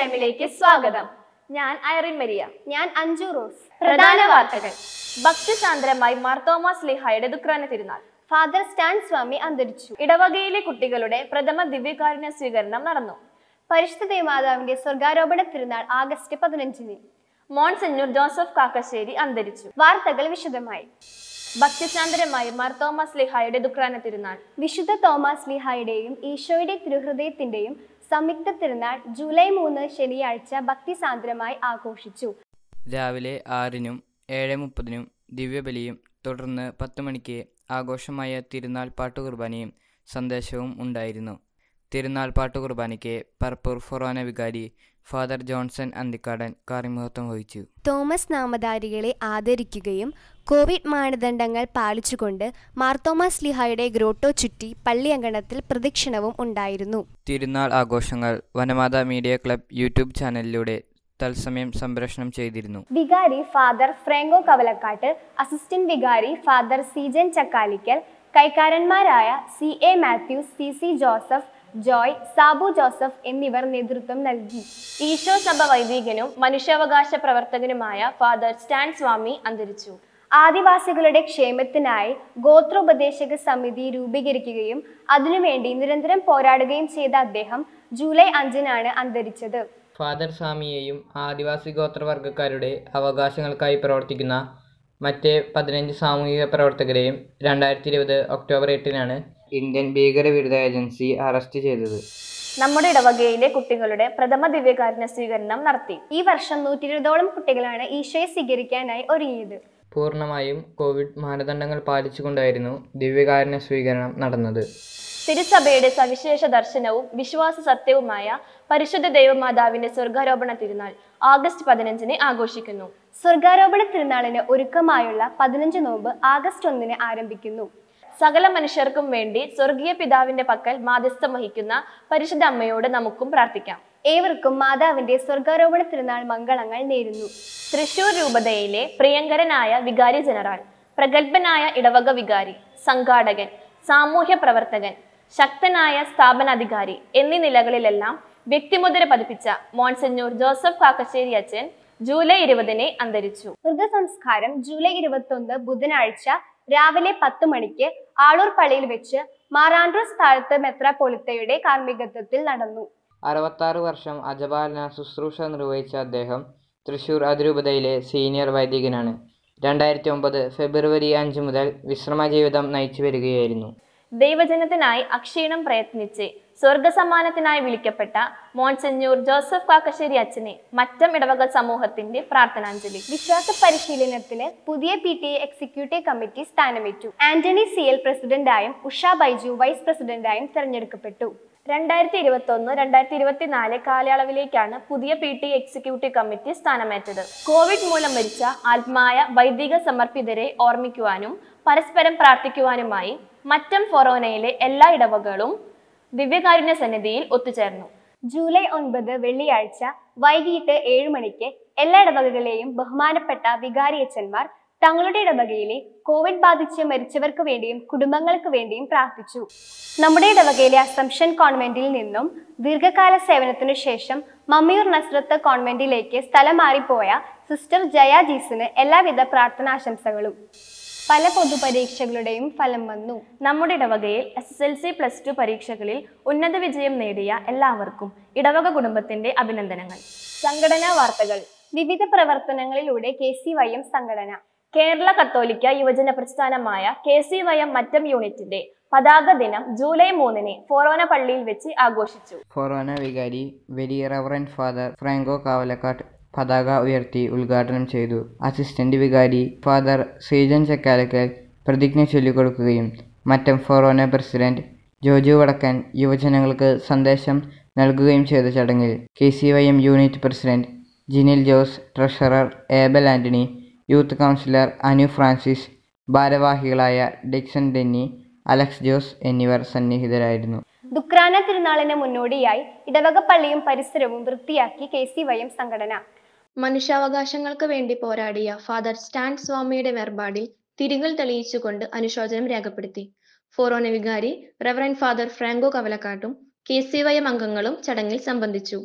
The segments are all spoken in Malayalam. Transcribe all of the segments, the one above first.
ടൈമിലേക്ക് സ്വാഗതം ഞാൻ ഐറിൻ മരിയ ഞാൻ അഞ്ജു റോസ് പ്രധാന വാർത്തകൾ ഭക്തിസാന്ദ്രമായി മാർത്തോമാസ് ലിഹായുടെ ദുഃഖാന തിരുനാൾ ഫാദർ സ്റ്റാൻ സ്വാമി അന്തരിച്ചു ഇടവകയിലെ കുട്ടികളുടെ പ്രഥമ ദിവ്യകാരുണ്യ സ്വീകരണം നടന്നു പരിശുദ്ധ ദേവമാതാവിന്റെ സ്വർഗാരോപണ തിരുനാൾ ആഗസ്റ്റ് പതിനഞ്ചിന് മോൺസെഞ്ഞൂർ ജോസഫ് കാക്കശ്ശേരി അന്തരിച്ചു വാർത്തകൾ വിശദമായി ഭക്തിസാന്ദ്രമായി മാർത്തോമാസ് ലിഹായുടെ ദുഃഖാന തിരുനാൾ വിശുദ്ധ തോമസ് ലീഹായുടെയും ഈശോയുടെ തിരുഹൃദയത്തിന്റെയും സംയുക്ത തിരുനാൾ ജൂലൈ മൂന്ന് ശനിയാഴ്ച ഭക്തിസാന്ദ്രമായി ആഘോഷിച്ചു രാവിലെ ആറിനും ഏഴ് മുപ്പതിനും ദിവ്യബലിയും തുടർന്ന് പത്ത് മണിക്ക് ആഘോഷമായ തിരുനാൾ പാട്ടുകുർബാനയും സന്ദേശവും ഉണ്ടായിരുന്നു തിരുനാൾ പാട്ടുകുർബാനയ്ക്ക് പർപ്പൂർ ഫൊറോന വികാരി ഫാദർ ജോൺസൺ അന്തിക്കാടൻ കാറിമുഹത്വം വഹിച്ചു തോമസ് നാമധാരികളെ ആദരിക്കുകയും കോവിഡ് മാനദണ്ഡങ്ങൾ പാലിച്ചുകൊണ്ട് മാർത്തോമാസ് ലിഹായുടെ ഗ്രോട്ടോ ചുറ്റി പള്ളിയങ്കണത്തിൽ പ്രദക്ഷിണവും ഉണ്ടായിരുന്നു തിരുനാൾ ആഘോഷങ്ങൾ വനമാത മീഡിയ ക്ലബ് യൂട്യൂബ് ചാനലിലൂടെ തത്സമയം സംപ്രേഷണം ചെയ്തിരുന്നു വികാരി ഫാദർ ഫ്രാങ്കോ കവലക്കാട്ട് അസിസ്റ്റന്റ് വികാരി ഫാദർ സീജൻ ചക്കാലിക്കൽ കൈക്കാരന്മാരായ C A Mathews C C Joseph Joy Sabu Joseph എന്നിവർ നേതൃത്വം നൽകി ഈശോ സഭ വൈദികനും മനുഷ്യാവകാശ പ്രവർത്തകനുമായ ഫാദർ സ്റ്റാൻ സ്വാമി അന്തരിച്ചു ആദിവാസികളുടെ ക്ഷേമത്തിനായി ഗോത്രോപദേശക സമിതി രൂപീകരിക്കുകയും അതിനുവേണ്ടി നിരന്തരം പോരാടുകയും ചെയ്ത അദ്ദേഹം ജൂലൈ അഞ്ചിനാണ് അന്തരിച്ചത് ഫാദർ സ്വാമിയെയും ആദിവാസി ഗോത്രവർഗക്കാരുടെ അവകാശങ്ങൾക്കായി പ്രവർത്തിക്കുന്ന മറ്റ് പതിനഞ്ച് സാമൂഹിക പ്രവർത്തകരെയും രണ്ടായിരത്തി ഇരുപത് ഒക്ടോബർ എട്ടിനാണ് ഇന്ത്യൻ ഭീകരവിരുദ്ധ ഏജൻസി അറസ്റ്റ് ചെയ്തത് നമ്മുടെ ഇടവകയിലെ കുട്ടികളുടെ പ്രഥമ ദിവ്യകാരുണ്യ സ്വീകരണം നടത്തി ഈ വർഷം നൂറ്റി ഇരുപതോളം കുട്ടികളാണ് ഈശോയെ സ്വീകരിക്കാനായി ഒരുങ്ങിയത് പൂർണ്ണമായും കോവിഡ് മാനദണ്ഡങ്ങൾ പാലിച്ചുകൊണ്ടായിരുന്നു ദിവ്യകാരുണ്യ സ്വീകരണം നടന്നത് തിരുസഭയുടെ സവിശേഷ ദർശനവും വിശ്വാസ സത്യവുമായ പരിശുദ്ധ ദൈവമാതാവിന്റെ സ്വർഗാരോപണ തിരുനാൾ ആഗസ്റ്റ് പതിനഞ്ചിന് ആഘോഷിക്കുന്നു സ്വർഗാരോപണ തിരുനാളിന് ഒരുക്കമായുള്ള പതിനഞ്ച് നോമ്പ് ആഗസ്റ്റ് ഒന്നിന് ആരംഭിക്കുന്നു സകല മനുഷ്യർക്കും വേണ്ടി സ്വർഗീയ പിതാവിന്റെ പക്കൽ മാധ്യസ്ഥം വഹിക്കുന്ന പരിശുദ്ധ അമ്മയോട് നമുക്കും പ്രാർത്ഥിക്കാം ഏവർക്കും മാതാവിന്റെ സ്വർഗാരോപണ തിരുനാൾ മംഗളങ്ങൾ നേരുന്നു തൃശൂർ രൂപതയിലെ പ്രിയങ്കരനായ വികാരി ജനറൽ പ്രഗത്ഭനായ ഇടവക വികാരി സംഘാടകൻ സാമൂഹ്യ പ്രവർത്തകൻ ശക്തനായ സ്ഥാപനാധികാരി എന്നീ നിലകളിലെല്ലാം വ്യക്തിമുദ്ര പതിപ്പിച്ച മോൺസെഞ്ഞൂർ ജോസഫ് കാക്കശ്ശേരി അച്ഛൻ ജൂലൈ ഇരുപതിന് അന്തരിച്ചു മൃതസംസ്കാരം ജൂലൈ ഇരുപത്തൊന്ന് ബുധനാഴ്ച രാവിലെ പത്ത് മണിക്ക് ആളൂർ പള്ളിയിൽ വെച്ച് മാറാൻഡ്രോസ് താഴത്ത് മെത്രാപ്പൊളിത്തയുടെ കാർമ്മികത്വത്തിൽ നടന്നു അറുപത്താറ് വർഷം അജപാലന ശുശ്രൂഷ നിർവഹിച്ച അദ്ദേഹം തൃശൂർ അതിരൂപതയിലെ സീനിയർ വൈദികനാണ് രണ്ടായിരത്തി ഒമ്പത് ഫെബ്രുവരി അഞ്ച് മുതൽ വിശ്രമ ജീവിതം നയിച്ചു വരികയായിരുന്നു ദൈവജനത്തിനായി അക്ഷീണം പ്രയത്നിച്ച് സ്വർഗസമ്മാനത്തിനായി വിളിക്കപ്പെട്ട മോൺസെഞ്ഞൂർ ജോസഫ് കാക്കശ്ശേരി അച്ഛനെ മറ്റം ഇടവക സമൂഹത്തിന്റെ പ്രാർത്ഥനാഞ്ജലി വിശ്വാസ പരിശീലനത്തിന് പുതിയ P T A executive committee സ്ഥാനമേറ്റു ആന്റണി സി എൽ പ്രസിഡന്റായും ഉഷ ബൈജു വൈസ് പ്രസിഡന്റായും തെരഞ്ഞെടുക്കപ്പെട്ടു രണ്ടായിരത്തി ഇരുപത്തി ഒന്ന് രണ്ടായിരത്തി ഇരുപത്തിനാല് കാലയളവിലേക്കാണ് പുതിയ പി ടി എക്സിക്യൂട്ടീവ് കമ്മിറ്റി സ്ഥാനമേറ്റത് കോവിഡ് മൂലം മരിച്ച ആത്മായ വൈദിക സമർപ്പിതരെ ഓർമ്മിക്കുവാനും പരസ്പരം പ്രാർത്ഥിക്കുവാനുമായി മറ്റം ഫൊറോനയിലെ എല്ലാ ഇടവകളും ദിവ്യകാരുണ്യ സന്നിധിയിൽ ഒത്തുചേർന്നു ജൂലൈ ഒൻപത് വെള്ളിയാഴ്ച വൈകിട്ട് ഏഴ് മണിക്ക് എല്ലാ ഇടവകകളെയും ബഹുമാനപ്പെട്ട വികാരിയച്ചന്മാർ തങ്ങളുടെ ഇടവകയിലെ കോവിഡ് ബാധിച്ച് മരിച്ചവർക്ക് വേണ്ടിയും കുടുംബങ്ങൾക്ക് വേണ്ടിയും പ്രാർത്ഥിച്ചു നമ്മുടെ ഇടവകയിലെ അസംഷൻ കോൺവെന്റിൽ നിന്നും ദീർഘകാല സേവനത്തിനു ശേഷം മമ്മിയൂർ നസ്രത്ത് കോൺവെന്റിലേക്ക് സ്ഥലം മാറിപ്പോയ സിസ്റ്റർ ജയ ജീസിന് എല്ലാവിധ പ്രാർത്ഥനാശംസകളും പല പൊതുപരീക്ഷകളുടെയും ഫലം വന്നു നമ്മുടെ ഇടവകയിൽ S S L C plus two പരീക്ഷകളിൽ ഉന്നത വിജയം നേടിയ എല്ലാവർക്കും ഇടവക കുടുംബത്തിന്റെ അഭിനന്ദനങ്ങൾ സംഘടനാ വാർത്തകൾ വിവിധ പ്രവർത്തനങ്ങളിലൂടെ കെ സി വൈ എം സംഘടന കേരള കത്തോലിക്ക യുവജന പ്രസ്ഥാനമായ K C Y M Mattam യൂണിറ്റിന്റെ പതാക ദിനം ജൂലൈ മൂന്നിന് ഫൊറോന പള്ളിയിൽ വെച്ച് ആഘോഷിച്ചു ഫൊറോന വികാരി വലിയ റവറൻ ഫാദർ ഫ്രാങ്കോ കാവലക്കാട്ട് പതാക ഉയർത്തി ഉദ്ഘാടനം ചെയ്തു അസിസ്റ്റന്റ് വികാരി ഫാദർ സീജൻ ചക്കാലക്കൽ പ്രതിജ്ഞ ചൊല്ലിക്കൊടുക്കുകയും മറ്റം ഫൊറോന പ്രസിഡന്റ് ജോജു വടക്കൻ യുവജനങ്ങൾക്ക് സന്ദേശം നൽകുകയും ചെയ്ത ചടങ്ങിൽ K C Y M unit president Jinil Jose treasurer Abel Antony youth councillor Anu Francis ഭാരവാഹികളായ ഡിക്സൺ ഡെന്നി അലക്സ് ജോസ് എന്നിവർ സന്നിഹിതരായിരുന്നു ദുക്രാന തിരുനാളിന് മുന്നോടിയായി ഇടവക പള്ളിയും പരിസരവും വൃത്തിയാക്കി കെ സി വൈ എം സംഘടന മനുഷ്യാവകാശങ്ങൾക്ക് വേണ്ടി പോരാടിയ ഫാദർ സ്റ്റാൻ സ്വാമിയുടെ വേർപാടിൽ തിരികൾ തെളിയിച്ചുകൊണ്ട് അനുശോചനം രേഖപ്പെടുത്തി ഫോറോന വികാരി റെവറൻ ഫാദർ ഫ്രാങ്കോ കവലക്കാട്ടും കെ സി വൈ എം അംഗങ്ങളും ചടങ്ങിൽ സംബന്ധിച്ചു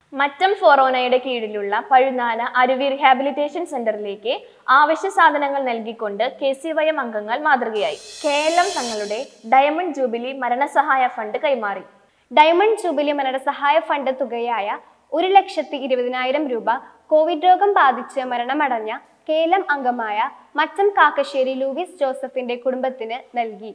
മറ്റം ഫൊറോനയുടെ കീഴിലുള്ള പഴുനാന അരുവി റിഹാബിലിറ്റേഷൻ സെന്ററിലേക്ക് ആവശ്യ സാധനങ്ങൾ നൽകിക്കൊണ്ട് കെ സി വൈ എം അംഗങ്ങൾ മാതൃകയായി കെ എൽ എം തങ്ങളുടെ ഡയമണ്ട് ജൂബിലി മരണസഹായ ഫണ്ട് കൈമാറി ഡയമണ്ട് ജൂബിലി മരണസഹായ ഫണ്ട് തുകയായ ഒരു ലക്ഷത്തി ഇരുപതിനായിരം രൂപ കോവിഡ് രോഗം ബാധിച്ച് മരണമടഞ്ഞ കേലം അംഗമായ മച്ചം കാക്കശ്ശേരി ലൂവിസ് ജോസഫിന്റെ കുടുംബത്തിന് നൽകി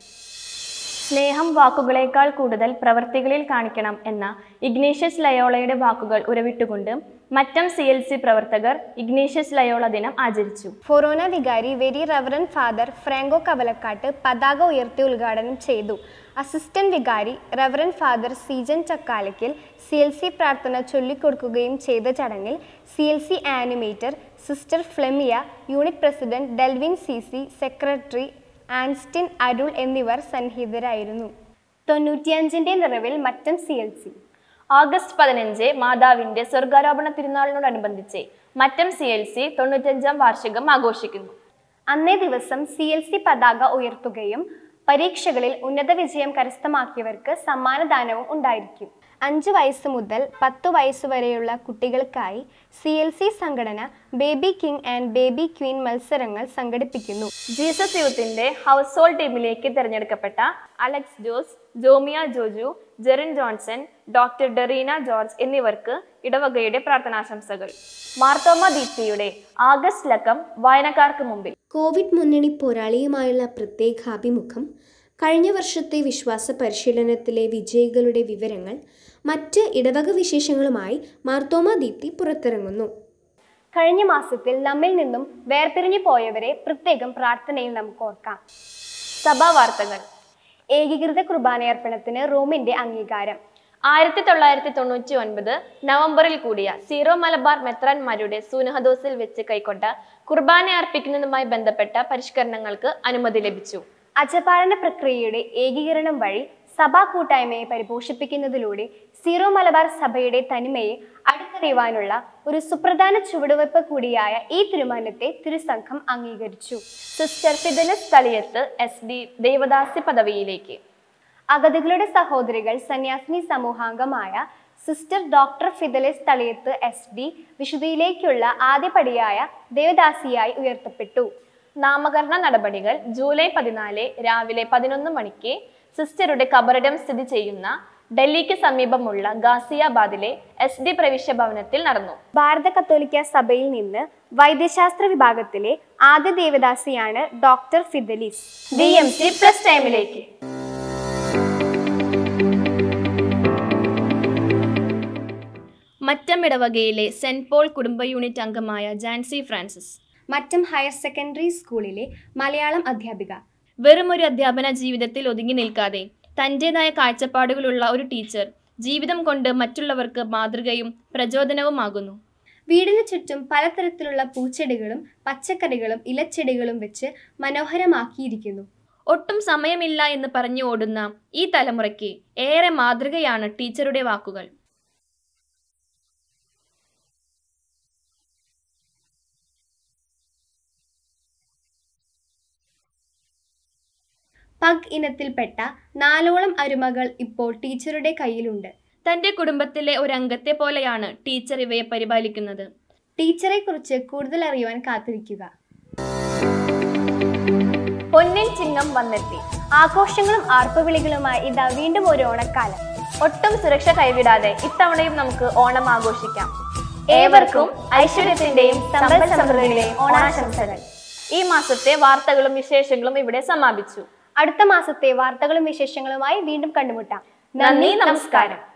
സ്നേഹം വാക്കുകളേക്കാൾ കൂടുതൽ പ്രവർത്തികളിൽ കാണിക്കണം എന്ന ഇഗ്നേഷ്യസ് ലയോളയുടെ വാക്കുകൾ ഉരവിട്ടുകൊണ്ട് മറ്റം സി എൽ സി പ്രവർത്തകർ ഇഗ്നേഷ്യസ് ലയോള ദിനം ആചരിച്ചു ഫൊറോന വികാരി very reverend father Franco Kavalakkattu പതാക ഉയർത്തി ഉദ്ഘാടനം ചെയ്തു അസിസ്റ്റന്റ് വികാരി reverend father Seejan Chakkalaykkal C L C പ്രാർത്ഥന ചൊല്ലിക്കൊടുക്കുകയും ചെയ്ത ചടങ്ങിൽ C L C animator sister Flemia unit president Delvin C C secretary Anstin Arul എന്നിവർ സന്നിഹിതരായിരുന്നു തൊണ്ണൂറ്റിയഞ്ചിന്റെ നിറവിൽ Mattam C L C August പതിനഞ്ച് മാതാവിന്റെ സ്വർഗാരോപണ തിരുനാളിനോടനുബന്ധിച്ച് മറ്റം സി എൽ സി തൊണ്ണൂറ്റഞ്ചാം വാർഷികം ആഘോഷിക്കുന്നു അന്നേ ദിവസം സി എൽ സി പതാക ഉയർത്തുകയും പരീക്ഷകളിൽ ഉന്നത വിജയം കരസ്ഥമാക്കിയവർക്ക് സമ്മാനദാനവും ഉണ്ടായിരിക്കും അഞ്ച് വയസ്സ് മുതൽ പത്ത് വയസ്സ് വരെയുള്ള കുട്ടികൾക്കായി സി എൽ സി സംഘടന baby king and baby queen മത്സരങ്ങൾ സംഘടിപ്പിക്കുന്നു ജീസസ് യൂത്തിന്റെ ഹൗസ് ഹോൾഡ് ടീമിലേക്ക് തിരഞ്ഞെടുക്കപ്പെട്ട അലക്സ് ജോസ് ജോമിയ ജോജു ജെറിൻ ജോൺസൺ ഡോക്ടർ ഡെറീന ജോർജ് എന്നിവർക്ക് ഇടവകയുടെ പ്രാർത്ഥനാശംസകൾ മാർത്തോമ ദീപ്തിയുടെ ആഗസ്റ്റ് ലക്കം വായനക്കാർക്ക് മുമ്പിൽ കോവിഡ് മുന്നണി പോരാളിയുമായുള്ള പ്രത്യേകാഭിമുഖം കഴിഞ്ഞ വർഷത്തെ വിശ്വാസ പരിശീലനത്തിലെ വിജയികളുടെ വിവരങ്ങൾ മറ്റ് ഇടവക വിശേഷങ്ങളുമായി മാർത്തോമ ദീപ്തി പുറത്തിറങ്ങുന്നു കഴിഞ്ഞ മാസത്തിൽ നമ്മിൽ നിന്നും വേർപിരിഞ്ഞു പോയവരെ പ്രത്യേകം പ്രാർത്ഥനയിൽ നമുക്ക് ഓർക്കാം സഭാ വാർത്തകൾ ഏകീകൃത കുർബാനയർപ്പണത്തിന് റോമിന്റെ അംഗീകാരം ആയിരത്തി തൊള്ളായിരത്തി തൊണ്ണൂറ്റി ഒൻപത് നവംബറിൽ കൂടിയ സീറോ മലബാർ മെത്രാൻമാരുടെ സൂനഹദോസിൽ വെച്ച് കൈക്കൊണ്ട കുർബാന അർപ്പിക്കുന്നതുമായി ബന്ധപ്പെട്ട പരിഷ്കരണങ്ങൾക്ക് അനുമതി ലഭിച്ചു അജപാലന പ്രക്രിയയുടെ ഏകീകരണം വഴി സഭാ കൂട്ടായ്മയെ പരിപോഷിപ്പിക്കുന്നതിലൂടെ സീറോ മലബാർ സഭയുടെ തനിമയെ അടുത്തറിയുവാനുള്ള ഒരു സുപ്രധാന ചുവടുവയ്പ് കൂടിയായ ഈ തീരുമാനത്തെ തിരുസംഘം അംഗീകരിച്ചു sister Fidelis Thaliyath S D ദേവദാസി പദവിയിലേക്ക് അഗതികളുടെ സഹോദരികൾ സന്യാസിനി സമൂഹാംഗമായ sister doctor Fidelis Thaliyath S D വിശുദ്ധിയിലേക്കുള്ള ആദ്യപടിയായ ദേവദാസിയായി ഉയർത്തപ്പെട്ടു നാമകരണ നടപടികൾ ജൂലൈ പതിനാല് രാവിലെ പതിനൊന്ന് മണിക്ക് സിസ്റ്ററുടെ കബറിടം സ്ഥിതി ചെയ്യുന്ന ഡൽഹിക്ക് സമീപമുള്ള ഗാസിയാബാദിലെ എസ് ഡി പ്രവിശ്യ ഭവനത്തിൽ നടന്നു ഭാരത കത്തോലിക്ക സഭയിൽ നിന്ന് വൈദ്യശാസ്ത്ര വിഭാഗത്തിലെ ആദ്യ ദേവദാസിയാണ് doctor Fidelis D M C plus ടൈമിലേക്ക് മറ്റം ഇടവകയിലെ സെന്റ് പോൾ കുടുംബ യൂണിറ്റ് അംഗമായ ജാൻസി ഫ്രാൻസിസ് മറ്റം ഹയർ സെക്കൻഡറി സ്കൂളിലെ മലയാളം അധ്യാപിക വെറും ഒരു അധ്യാപന ജീവിതത്തിൽ ഒതുങ്ങി നിൽക്കാതെ തൻ്റെതായ കാഴ്ചപ്പാടുകളുള്ള ഒരു ടീച്ചർ ജീവിതം കൊണ്ട് മറ്റുള്ളവർക്ക് മാതൃകയും പ്രചോദനവുമാകുന്നു വീടിന് ചുറ്റും പലതരത്തിലുള്ള പൂച്ചെടികളും പച്ചക്കറികളും ഇലച്ചെടികളും വെച്ച് മനോഹരമാക്കിയിരിക്കുന്നു ഒട്ടും സമയമില്ല എന്ന് പറഞ്ഞു ഓടുന്ന ഈ തലമുറയ്ക്ക് ഏറെ മാതൃകയാണ് ടീച്ചറുടെ വാക്കുകൾ പഗ് ഇനത്തിൽപ്പെട്ട നാലോളം അരുമകൾ ഇപ്പോൾ ടീച്ചറുടെ കയ്യിലുണ്ട് തന്റെ കുടുംബത്തിലെ ഒരു അംഗത്തെ പോലെയാണ് ടീച്ചർ ഇവയെ പരിപാലിക്കുന്നത് ടീച്ചറെ കുറിച്ച് കൂടുതൽ അറിയുവാൻ കാത്തിരിക്കുക പൊന്നിൻ ചിങ്ങം വന്നെത്തി ആഘോഷങ്ങളും ആർപ്പുവിളികളുമായി ഇതാ വീണ്ടും ഒരു ഓണക്കാലം ഒട്ടും സുരക്ഷ കൈവിടാതെ ഇത്തവണയും നമുക്ക് ഓണം ആഘോഷിക്കാം ഏവർക്കും ഐശ്വര്യത്തിന്റെയും സമ്പൽ സമൃദ്ധിയുടെയും ഓണാശംസകൾ ഈ മാസത്തെ വാർത്തകളും വിശേഷങ്ങളും ഇവിടെ സമാപിച്ചു അടുത്ത മാസത്തെ വാർത്തകളും വിശേഷങ്ങളുമായി വീണ്ടും കണ്ടുമുട്ടാം നന്ദി നമസ്കാരം